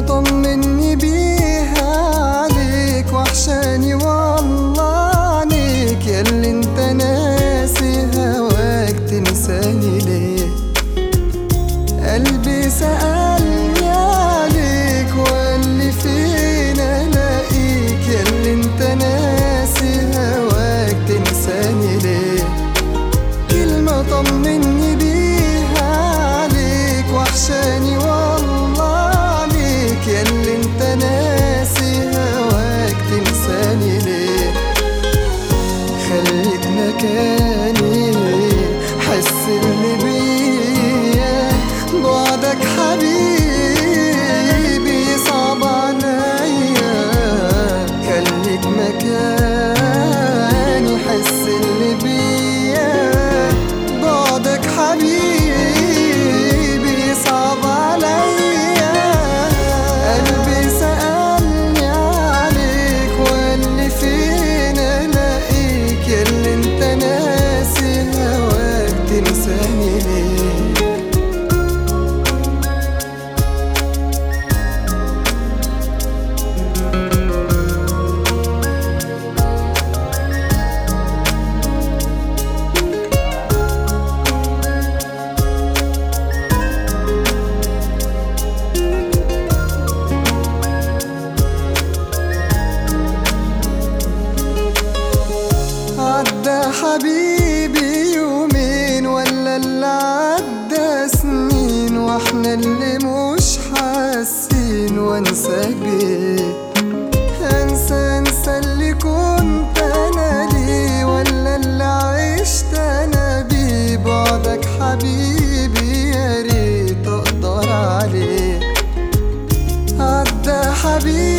طمني بيها عليك وحشاني والله عنيك ياللي انت ناسي هواك تنساني ليه قلبي سألني عليك وقال لي فين الاقيك ياللي انت ناسي هواك تنساني ليه كلمة طمني بيها عليك وحشاني والله عليك ياللي انت ناسي هواك تنساني ليه خليك مكاني حس اللي بيا بعدك حبيبي صعب عليا خليك مكاني حس اللي بيا بعدك حبيبي صعب عليا قلبي سألني عليك وقال لي فين الاقيك ياللي انت ناسي هواك تنساني ليه عدى حبيبي يومين ولا اللي عدى سنين واحنا اللي مش حاسين وانساك بيه انسى انسى اللي كنت انا ليه ولا اللي عشت انا بيه بعدك حبيبي يا ريت اقدر عليه عدى حبيبي